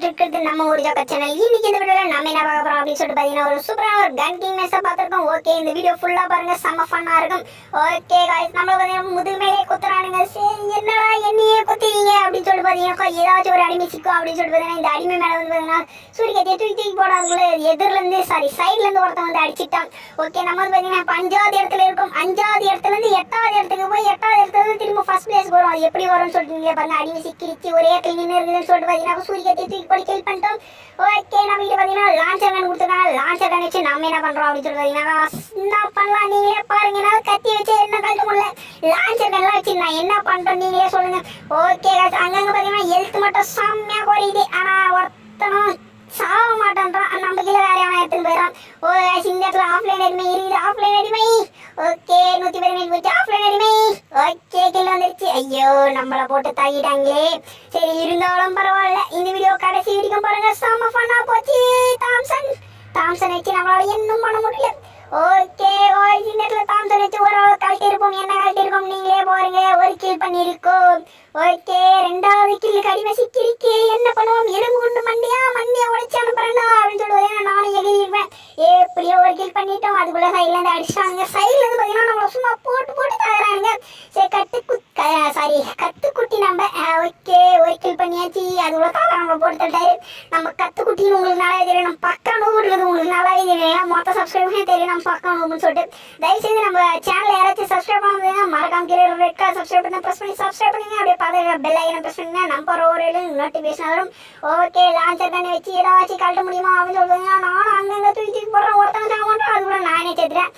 பார்த்துட்டு இருக்கிறது நம்ம ஒரு ஜாக்கா சேனல் இன்னைக்கு இந்த வீடியோல நம்ம என்ன பார்க்க போறோம் அப்படின்னு சொல்லிட்டு பாத்தீங்கன்னா ஒரு சூப்பரான ஒரு கன் கிங் மேட்ச பார்த்திருக்கோம் ஓகே இந்த வீடியோ ஃபுல்லா பாருங்க செம்ம ஃபன்னா இருக்கும் ஓகே गाइस நம்மள பாத்தீங்கன்னா முதுமையிலே குத்துறானுங்க சரி என்னடா என்னையே குத்துறீங்க அப்படின்னு சொல்லிட்டு பாத்தீங்கன்னா ஏதாச்சும் ஒரு அடிமை சிக்கும் அப்படின்னு சொல்லிட்டு பாத்தீங்கன்னா இந்த அடிமை மேல வந்து பாத்தீங்கன்னா சூரியகத்தியை தூக்கி தூக்கி போடாதுக்குள்ள எதிரில இருந்து சாரி சைடுல இருந்து ஒருத்தன் வந்து அடிச்சிட்டான் ஓகே நம்ம வந்து பாத்தீங்கன்னா இப்ப அஞ்சாவது இடத்துல இருக்கும் அஞ்சாவது இடத்துல இருந்து எட்டாவது இடத்துக்கு போய் எட்டாவது இடத்துல இருந்து திரும்ப ஃபர்ஸ்ட் பிளேஸ் வரும் அது எப்படி வரும்னு சொல்லிட்டு நீங்க பாருங்க அடிமை சிக்கிரிச்சு ஒரே இடத்துல நின்று இருக்குதுன்னு சொல்லிட்டு பாத்தீங்கன்னா சூரியகத்தியை தூக்கி போட்டு கில் பண்ணிட்டோம் ஓகே நம்ம கிட்ட பாத்தீங்கன்னா லான்ச்சர் கன் கொடுத்துருக்காங்க லான்ச்சர் கன் வச்சு நம்ம என்ன பண்றோம் அப்படின்னு சொல்லி பாத்தீங்கன்னா என்ன பண்ணலாம் நீங்களே பாருங்க நான் கத்தி வச்சு என்ன கழட்ட முடியல லான்ச்சர் கன்லாம் வச்சு நான் என்ன பண்றேன் நீங்களே சொல்லுங்க ஓகே அங்கங்க பாத்தீங்கன்னா ஹெல்த் மட்டும் செம்மையா குறையுது ஆனா ஒருத்தனும் சாவ மாட்டான்றான் நம்ம கீழே வேற எவனா எடுத்துன்னு போயிடறான் ஓ guys, இந்த இடத்துல ஆஃப்லைன் அடிமை இருக்குது ஆஃப்லைன் அடிமை ஓகே நூத்தி பதினேழு போச்சு ஆஃப்லைன் அடிமை ஓகே கில் வந்துருச்சு ஐயோ நம்மள போட்டு தாக்கிட்டாங்களே சரி இருந்தாலும் பரவாயில்ல இந்த வீடியோ கடைசி வரைக்கும் பாருங்க செம்ம ஃபன்னா போச்சு தாம்சன் தாம்சன் வச்சு நம்மளால இன்னும் பண்ண முடியல ஓகே வாய்ஸ் இந்த இடத்துல தாம்சன் வச்சு ஒரு ஆள் கழட்டி இருப்போம் என்ன கழட்டி இருக்கோம் நீங்களே பாருங்க ஒரு கில் பண்ணியிருக்கோம் ஓகே ரெண்டாவது கில் கடிமை சிக்கிருக்கு என்ன பண்ணுவோம் எலும்பு குண்டு மண்டியா மண்டியா உடைச்சு அனுப்புறேன்டா அப்படின்னு சொல்லுவது நானும் எகிரிடுவேன் எப்படியோ ஒரு கில் பண்ணிட்டோம் அதுக்குள்ள சைட்ல இருந்து அடிச்சிட்டாங்க சைட்ல இருந்து பாத்தீங்கன்னா நம்மள சும்மா போட்டு போட்டு தகரானுங்க சரி கட்டு குத் சாரி கத்து குட்டி நம்ம ஓகே ஒரு கில் பண்ணியாச்சு அதுக்குள்ள தாத்தா நம்மள போட்டு தட்டாரு நம்ம கத்து குட்டின்னு உங்களுக்கு நல்லாவே தெரியும் நம்ம பக்கா நோவு இருக்குது உங்களுக்கு நல்லாவே தெரியும் மொத்த சப்ஸ்கிரைபே தெரியும் நம்ம பக்கா நோவுன்னு சொல்லிட்டு தயவு செய்து நம்ம சேனல் யாராச்சும் சப்ஸ்கிரைப் பண்ணாதீங்க மறக்காம கீழே ரெட் கலர் சப்ஸ்கிரைப் பண்ணி ப்ரெஸ் பண்ணி சப்ஸ்கிரைப் பண்ணுங்க அப்படியே பார்த்து பெல் ஐக்கனை ப்ரெஸ் பண்ணுங்க நம்ம ஒரு நோட்டிஃபிகேஷன் வரும் ஓகே லான்ச்சர் கண்ணு வச்சு ஏதாச்சும் கழட்ட முடியுமா அப்படின்னு சொல்லுங்க நானும் அங்கங்க தூக்கி தூக்கி போடுறேன் ஒருத்தங்க சாக மாட்டேன் அது கூட நானே செத்துறேன்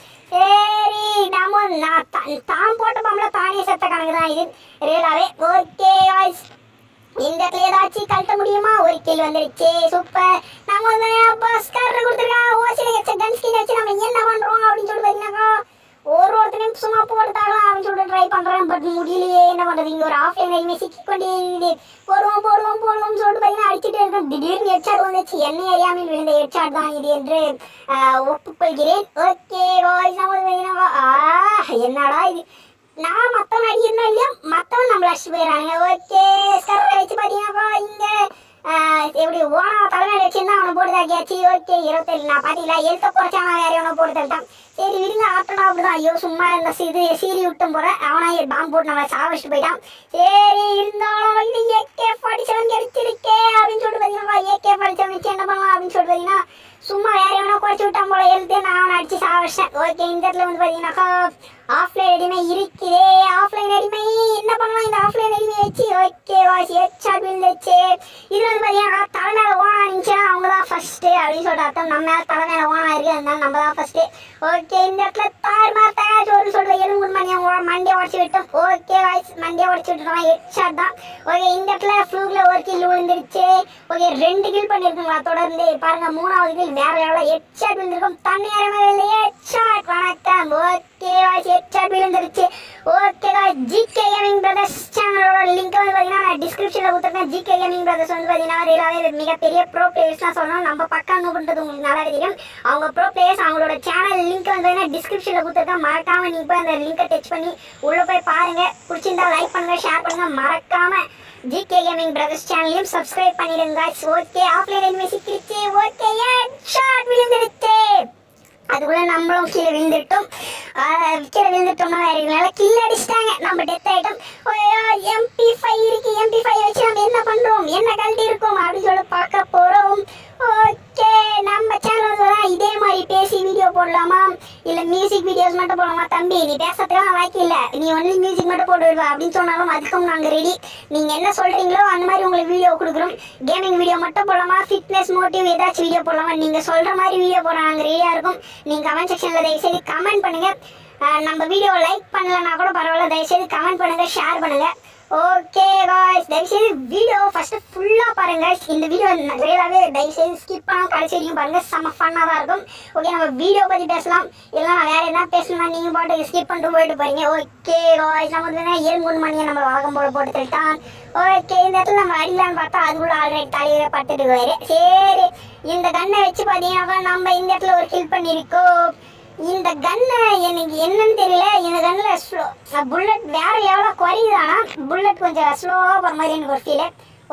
சரி நம்ம நான் தா- தான் போட்ட பாம்புல தானே செத்த கணக்கு தான் இது ரியலாவே ஓகே guys இந்த இடத்துல ஏதாச்சும் கழட்ட முடியுமா ஒரு கில் வந்துருச்சு சூப்பர் நம்ம வந்து பஸ்காரர் கொடுத்துருக்காங்க ஓசில வச்ச கன் ஸ்கின் வச்சு நம்ம என்ன பண்றோம் அப்படின்னு சொல்லிட்டு பார்த்தீங்கன்னாக்கா ஒரு ஒருத்தனையும் சும்மா போட்டுட்டாங்களா அப்படின்னு சொல்லிட்டு ட்ரை பண்றேன் பட் முடியலையே என்ன பண்றது இங்க ஒரு ஆஃப் லைன் எதுவுமே சிக்கி கொண்டே இருக்குது போடுவோம் போடுவோம் போடுவோம் சொல்லிட்டு பார்த்தீங்கன்னா அடிச்சுட்டே இருக்கேன் திடீர்னு ஹெட்ஷாட் வந்துச்சு என்ன அறியாமல் விழுந்த ஹெட்ஷாட் தான் இது என்று ஆஹ், ஒப்புக்கொள்கிறேன் ஓகே வாய்ஸ் நம்ம வந்து பார்த்தீங்கன்னா ஆ, என்னடா இது நான் மத்தவன் அடிக்கிறனோ இல்லையா மத்தவன் நம்மள அடிச்சு போயிடறானுங்க ஓகே ஸ்கர்ரை வச்சு பார்த்தீங்கன்னாக்கா இங்க ஆஹ், எப்படி ஓனா தலைமையில வச்சிருந்தா அவனை போட்டு தாக்கியாச்சு ஓகே இருபத்தேழு நான் பார்த்தீங்களா எழுத்த குறைச்சா நான் வேற எவனை போட்டு தள்ளிட்டான் சரி விடுங்க ஆட்டணும் அப்படிதான் ஐயோ சும்மா இந்த இது சீரி விட்டும் போறேன் அவனா பாம்பு போட்டு நம்மளை சாவடிச்சுட்டு போயிட்டான் சரி இருந்தாலும் இது ஏகே ஃபார்ட்டி செவன் கிடைச்சிருக்கே அப்படின்னு சொல்லிட்டு பார்த்தீங்கன்னா ஏகே ஃபார்ட்டி செவன் வச்சு என்ன பண்ணலாம் அப்படின்னு சொல்லிட்டு பார்த்தீங்கன்னா சும்மா வேற எவனோ குறைச்சி விட்டான் போல எழுத்து நான் அவனை அடிச்சு சாவடிச்சேன் ஓகே இந்த இடத்துல வந்து பார்த்தீங்கன்னாக்கா ஆஃப்லைன் அடிமை இருக்குதே ஆஃப்லைன் அடிமை என்ன பண்ணலாம் இந்த ஆஃப்லைன் அடிமை வச்சு ஓகே வாசி ஹெட்ஷாட் விழுந்துச்சு இது வந்து பார்த்தீங்கன்னா தலை மேலே ஓனா இருந்துச்சுன்னா அவங்க தான் ஃபர்ஸ்ட் அப்படின்னு சொல்லிட்டு அர்த்தம் நம்ம மேலே தலை மேலே ஓனா இருக்கு அதனால நம்ம தான் ஃபர்ஸ்ட் ஓகே இந்த இடத்துல தார் மார் தயார் ஒரு சொல்ற எலும்பு மணியை மண்டியை உடச்சி விட்டோம் ஓகே வாய்ஸ் மண்டியை உடச்சி விட்டுறோம் ஹெட்ஷாட் தான் ஓகே இந்த இடத்துல ஃப்ளூக்ல ஒரு கில் விழுந்துருச்சு ஓகே ரெண்டு கில் பண்ணிருக்குங்களா தொடர்ந்து பாருங்க மூணாவது கில் வேற லெவலில் ஹெட்ஷாட் விழுந்திருக்கும் தண்ணி ஹெட்ஷாட் வணக்கம் ஓகே வாய்ஸ் ஹெட்ஷாட் விழுந்துருச்சு ஓகே ஜிகே கேமிங் பிரதர்ஸ் சேனலோட லிங்க் வந்து பார்த்தீங்கன்னா நான் டிஸ்கிரிப்ஷனில் கொடுத்துருக்கேன் ஜிகே கேமிங் பிரதர்ஸ் வந்து பார்த்தீங்கன்னா ரியலாகவே மிகப்பெரிய ப்ரோ பிளேயர்ஸ்லாம் சொல்லணும் நம்ம பக்கம் பண்ணுறது உங்களுக்கு நல்லா தெரியும் அவங்க ப்ரோ பிளேயர்ஸ் அவங்களோட சேனல் லிங்க் வந்து பார்த்தீங்கன்னா டிஸ்கிரிப்ஷனில் கொடுத்துருக்கேன் மறக்காம நீங்கள் போய் அந்த லிங்கை டச் பண்ணி உள்ளே போய் பாருங்க பிடிச்சிருந்தா லைக் பண்ணுங்க ஷேர் பண்ணுங்க மறக்காம ஜிகே கேமிங் பிரதர்ஸ் சேனலையும் சப்ஸ்கிரைப் பண்ணிடுங்க ஓகே ஆஃப்லைன் எனிமே சிக்கிருச்சு ஓகே ஷார்ட் விழுந்துடுச்சு அதுக்குள்ள நம்மளும் கீழே விழுந்துட்டோம் ஆஹ் கீழே விழுந்துட்டோம்னா வேற இல்லைனால கில் அடிச்சிட்டாங்க நம்ம டெத் ஆயிட்டோம் எம்பி ஃபைவ் இருக்கு எம்பி ஃபைவ் வச்சு நம்ம என்ன பண்றோம் என்ன கழட்டி இருக்கோம் அப்படின்னு சொல்லி பார்க்க போறோம் ஓகே நம்ம சேனல் வந்து இதே மாதிரி பேசி வீடியோ போடலாமா இல்ல மியூசிக் வீடியோஸ் மட்டும் போடலாமா தம்பி நீ பேசுறதுலாம் வாய்க்கு இல்ல நீ ஒன்லி மியூசிக் மட்டும் போட்டு விடுவா அப்படின்னு சொன்னாலும் அதுக்கும் நாங்க ரெடி நீங்க என்ன சொல்றீங்களோ அந்த மாதிரி உங்களுக்கு வீடியோ கொடுக்குறோம் கேமிங் வீடியோ மட்டும் போடலாமா ஃபிட்னஸ் மோட்டிவ் ஏதாச்சும் வீடியோ போடலாமா நீங்க சொல்ற மாதிரி வீடியோ போட நாங்க ரெடியா இருக்கும் நீங்க கமெண்ட் செக்ஷன்ல தயவு செய்து கமெண்ட் பண்ணுங்க அஹ் நம்ம வீடியோ லைக் பண்ணலனா கூட பரவாயில்ல தயவு செய்து கமெண்ட் பண்ணுங்க ஷேர் பண்ணுங்க ஓகே காய்ஸ் தயவு செய்து வீடியோ ஃபர்ஸ்ட் ஃபுல்லா பாருங்க இந்த வீடியோ ரியலாவே தயவு செய்து ஸ்கிப் பண்ணாம கடைசி வரைக்கும் பாருங்க செம்ம ஃபன்னாக தான் இருக்கும் ஓகே நம்ம வீடியோ பத்தி பேசலாம் இல்லை நான் வேற என்ன பேசணும்னா நீங்க பாட்டு ஸ்கிப் பண்ணிட்டு போயிட்டு போறீங்க ஓகே காய்ஸ் நம்ம வந்து ஏழு மணியை நம்ம வழக்கம் போல போட்டு தள்ளிட்டான் ஓகே இந்த இடத்துல நம்ம அடிக்கலான்னு பார்த்தா அதுக்குள்ள ஆல்ரெடி தலையில பட்டுட்டு போயிரு சரி இந்த கண்ணை வச்சு பார்த்தீங்கன்னாக்கா நம்ம இந்த இடத்துல ஒரு கில் பண்ணியிருக்கோம் இந்த கன்னு எனக்கு என்னன்னு தெரியல இந்த கன்ல ஸ்லோ புல்லட் வேற எவ்வளோ குறையுதானா புல்லட் கொஞ்சம் ஸ்லோவாக போகிற மாதிரி எனக்கு ஒரு ஃபீல்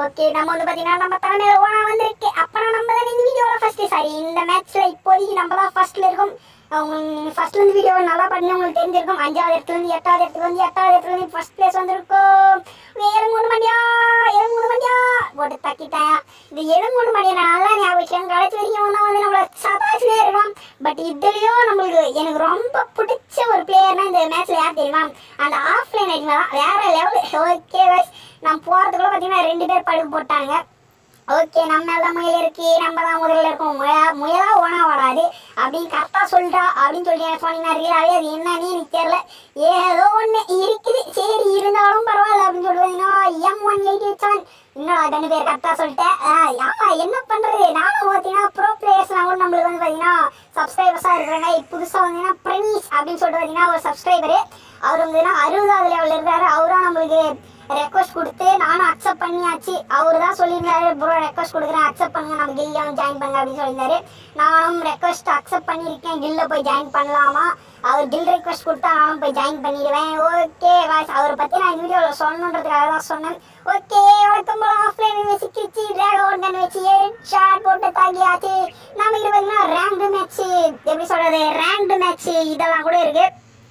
ஓகே நம்ம வந்து பார்த்தீங்கன்னா நம்ம தலைமையில ஓனா வந்திருக்கு அப்போ நம்ம தான் இந்த வீடியோவில் ஃபஸ்ட்டு சாரி இந்த மேட்ச்சில் இப்போதைக்கு நம்ம தான் ஃபஸ்ட்டில் இருக்கோம் ஃபர்ஸ்ட்ல இருந்து வீடியோ நல்லா பண்ணி உங்களுக்கு தெரிஞ்சிருக்கும் அஞ்சாவது இடத்துல இருந்து எட்டாவது இடத்துல வந்து எட்டாவது இடத்துல இருந்து ஃபர்ஸ்ட் பிளேஸ் வந்திருக்கும் எலுங்குண்டு மண்டியா எலுங்குண்டு மண்டியா போட்டு தக்கிட்டேன் இது எலுங்குண்டு மண்டியா நான் நல்லா ஞாபகம் வச்சேன் கடைசி வரைக்கும் வந்தா வந்து நம்மள சதாச்சுனே இருக்கும் பட் இதுலயும் நம்மளுக்கு எனக்கு ரொம்ப பிடிச்ச ஒரு பிளேயர்னா இந்த மேட்ச்ல யார் தெரியுமா அந்த ஆஃப்லைன் ஐடியா தான் வேற லெவல் ஓகே நான் போறதுக்குள்ள பார்த்தீங்கன்னா ரெண்டு பேர் படுக்கு போட்டாங்க ஓகே நம்ம மேல தான் முயல் இருக்கு நம்ம தான் முதல்ல இருக்கோம் முய முயலா ஓனா வராது அப்படின்னு கரெக்டாக சொல்லிட்டா அப்படின்னு சொல்லி எனக்கு சொன்னீங்கன்னா ரியலாகவே அது என்னன்னு எனக்கு தெரியல ஏதோ ஒன்று இருக்குது சரி இருந்தாலும் பரவாயில்ல அப்படின்னு சொல்லுவீங்கன்னா எம் ஒன் எயிட்டி செவன் இன்னும் ரெண்டு பேர் கரெக்டாக சொல்லிட்டேன் ஆஹ் ஆமா என்ன பண்ணுறது நானும் பார்த்தீங்கன்னா ப்ரோ பிளேயர்ஸ்லாம் கூட நம்மளுக்கு வந்து பார்த்தீங்கன்னா சப்ஸ்கிரைபர்ஸாக இருக்கிறாங்க புதுசாக வந்தீங்கன்னா பிரனீஷ் அப்படின்னு சொல்லிட்டு பார்த்தீங்கன்னா ஒரு சப்ஸ்கிரைபரு அவர் வந்து அறுபதாவது லெவலில் இருக்காரு அவரும் நம்மளுக்கு ரெக்வஸ்ட் கொடுத்து நானும் அக்செப்ட் பண்ணியாச்சு அவர் தான் சொல்லியிருந்தாரு ப்ரோ ரெக்வஸ்ட் கொடுக்குறேன் அக்செப்ட் பண்ணுங்க நம்ம கில்ல ஜாயின் பண்ணுங்க அப்படின்னு சொல்லியிருந்தாரு நானும் ரெக்வஸ்ட் அக்செப்ட் பண்ணியிருக்கேன் கில்ல போய் ஜாயின் பண்ணலாமா அவர் கில் ரெக்வஸ்ட் கொடுத்தா நானும் போய் ஜாயின் பண்ணிடுவேன் ஓகே வாய்ஸ் அவரை பற்றி நான் இந்த வீடியோவில் சொல்லணுன்றதுக்காக தான் சொன்னேன் ஓகே வழக்கம் போல ஆஃப்லைன் சிக்கிச்சு ரேகோன் கன் வச்சு ஷாட் போட்டு தாக்கியாச்சு நம்ம இது பார்த்தீங்கன்னா ரேங்க்டு மேட்ச்சு எப்படி சொல்கிறது ரேங்க்டு மேட்ச்சு இதெல்லாம் கூட இருக்குது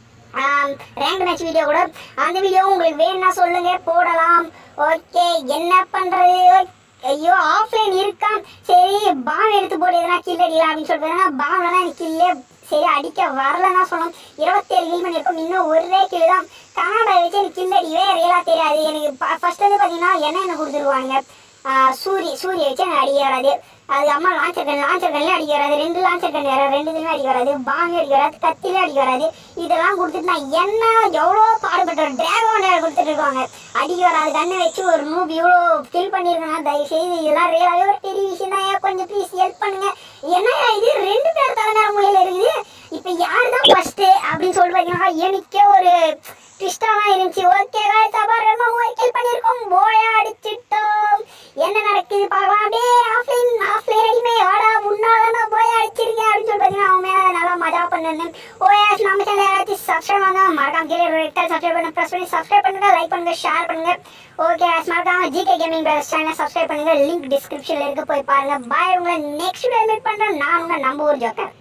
ரேங்க் மேட்ச் வீடியோ கூட அந்த வீடியோ உங்களுக்கு வேணும்னா சொல்லுங்க போடலாம் ஓகே என்ன பண்றது ஐயோ ஆஃப்லைன் இருக்கான் சரி பாம் எடுத்து போட்டு எதனா கில் அடிக்கலாம் அப்படின்னு சொல்லிட்டு பாம்ல தான் எனக்கு கில்லே சரி அடிக்க வரலன்னா சொன்னோம் இருபத்தேழு கில் பண்ணியிருக்கோம் இன்னும் ஒரே கில் தான் கனடா வச்சு எனக்கு கில் அடிக்கவே ரியலாக தெரியாது எனக்கு ஃபர்ஸ்ட் வந்து பார்த்தீங்கன்னா என்ன என்ன கொடுத்துருவாங்க ஆஹ் சூரி சூரிய வச்சு எனக்கு அடிக்க வராது அது அம்மா லான்ச்சர் கன் லான்ச்சர் கன்லேயும் அடிக்க வராது ரெண்டு லான்ச்சர் கன் வேறு ரெண்டு இதுலையும் அடிக்க வராது பாங்க அடிக்க வராது கத்திலையும் அடிக்க வராது இதெல்லாம் கொடுத்துட்டு நான் என்ன எவ்வளோ பாடுபட்ட டிராகன் கொடுத்துட்டு இருக்காங்க அடிக்க வராது கண்ணை வச்சு ஒரு நூப் இவ்வளோ ஃபில் பண்ணியிருக்காங்க தயவு செய்து இதெல்லாம் ரியலாகவே ஒரு பெரிய விஷயம் தான் ஏன் கொஞ்சம் ப்ளீஸ் ஹெல்ப் பண்ணுங்க என்னையா இது ரெண்டு பேர் தலைநேர முறையில் இருக்குது இப்போ யார் தான் ஃபஸ்ட்டு அப்படின்னு சொல்லி பார்த்தீங்கன்னா எனக்கே ஒரு ட்விஸ்டாக தான் இருந்துச்சு ஓகே சபார் ரொம்ப ஹெல்ப் பண்ணியிருக்கோம் போயா அடிச்சிட்டோம் என்ன நடக்குது பார்க்கலாம் அப்படியே ஆஃப்லைன் ஆஃப்லைன் அடிமை வாடா முன்னால நான் போய் அடிச்சிருக்கேன் அப்படின்னு சொல்லி பார்த்தீங்கன்னா அவன் மேலே நல்லா மஜா பண்ணேன் ஓஎஸ் நம்ம சேனல் யாராச்சும் சப்ஸ்கிரைப் பண்ணா மறக்காம கீழே ரெட் சப்ஸ்கிரைப் பண்ண ப்ரெஸ் பண்ணி சப்ஸ்கிரைப் பண்ணுங்க லைக் பண்ணுங்க ஷேர் பண்ணுங்க ஓகே மறக்காம GK gaming brothers channel subscribe பண்ணுங்க லிங்க் டிஸ்கிரிப்ஷனில் இருக்க போய் பாருங்க பாய் உங்களை நெக்ஸ்ட் வீடியோ மீட் பண்ணுறேன் நான் உங்க நம்ம ஊர் ஜோக்கர்